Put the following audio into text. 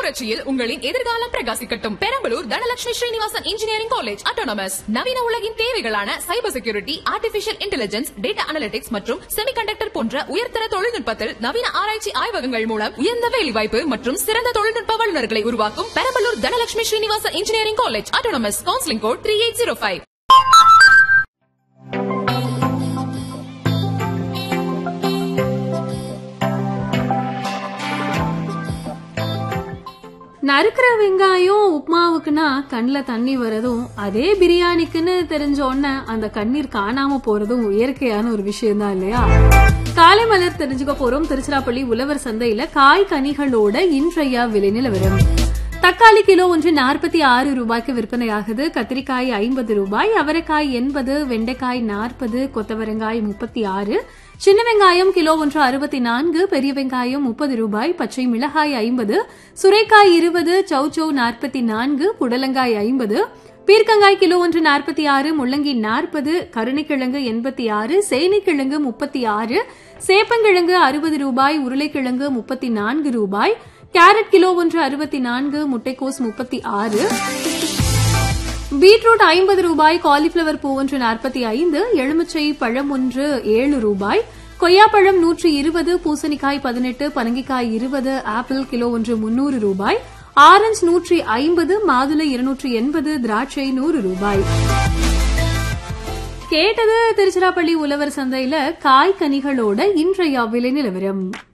புரட்சியில் உங்களின் எதிர்காலம் பிரகாசிக்கட்டும் Perambalur Dhanalakshmi Srinivasan engineering college autonomous நவீன உலகின் தேவைகளான cyber security artificial intelligence data analytics மற்றும் செமிகண்டக்டர் போன்ற உயர்தர தொழில்நுட்பத்தில் நவீன ஆராய்ச்சி ஆய்வகங்கள் மூலம் உயர்ந்த வேலைவாய்ப்பு மற்றும் சிறந்த தொழில்நுட்ப வல்லுநர்களை உருவாக்கும் Perambalur Dhanalakshmi Srinivasan engineering college autonomous counselling code three eight zero five நறுக்கிற வெங்காயம் உப்மாவுக்குன்னா கண்ணில் தண்ணி வரதும் அதே பிரியாணிக்குன்னு தெரிஞ்ச உடனே அந்த கண்ணீர் காணாம போறதும் இயற்கையான ஒரு விஷயம் தான் இல்லையா காலை மலர் தெரிஞ்சுக்க போறோம் திருச்சிராப்பள்ளி உழவர் சந்தையில காய் கனிகளோட இன்றைய விலை நிலவரம் தக்காளி கிலோ ஒன்று நாற்பத்தி ஆறு ரூபாய்க்கு விற்பனையாகுது கத்திரிக்காய் ஐம்பது ரூபாய் அவரைக்காய் எண்பது வெண்டைக்காய் நாற்பது கொத்தவரங்காய் முப்பத்தி ஆறு சின்ன வெங்காயம் கிலோ ஒன்று அறுபத்தி நான்கு பெரிய வெங்காயம் முப்பது ரூபாய் பச்சை மிளகாய் ஐம்பது சுரைக்காய் இருபது சௌச்சௌ நாற்பத்தி நான்கு புடலங்காய் ஐம்பது பீர்க்கங்காய் கிலோ ஒன்று நாற்பத்தி ஆறு முள்ளங்கி நாற்பது கருணைக்கிழங்கு எண்பத்தி ஆறு சேனைக்கிழங்கு முப்பத்தி ஆறு சேப்பங்கிழங்கு அறுபது ரூபாய் உருளைக்கிழங்கு முப்பத்தி நான்கு ரூபாய் கேரட் கிலோ ஒன்று அறுபத்தி நான்கு முட்டைக்கோஸ் முப்பத்தி ஆறு பீட்ரூட் ஐம்பது ரூபாய் காலிஃபிளவர் பூ ஒன்று நாற்பத்தி ஐந்து எலுமிச்சை பழம் ஒன்று ஏழு ரூபாய் கொய்யாப்பழம் நூற்றி இருபது பூசணிக்காய் பதினெட்டு பரங்கிக்காய் இருபது ஆப்பிள் கிலோ ஒன்று முன்னூறு ரூபாய் ஆரஞ்சு நூற்றி ஐம்பது மாதுளை இருநூற்றி எண்பது திராட்சை நூறு ரூபாய் கேட்டது திருச்சிராப்பள்ளி உழவர் சந்தையில காய் கனிகளோட இன்றைய விலை நிலவரம்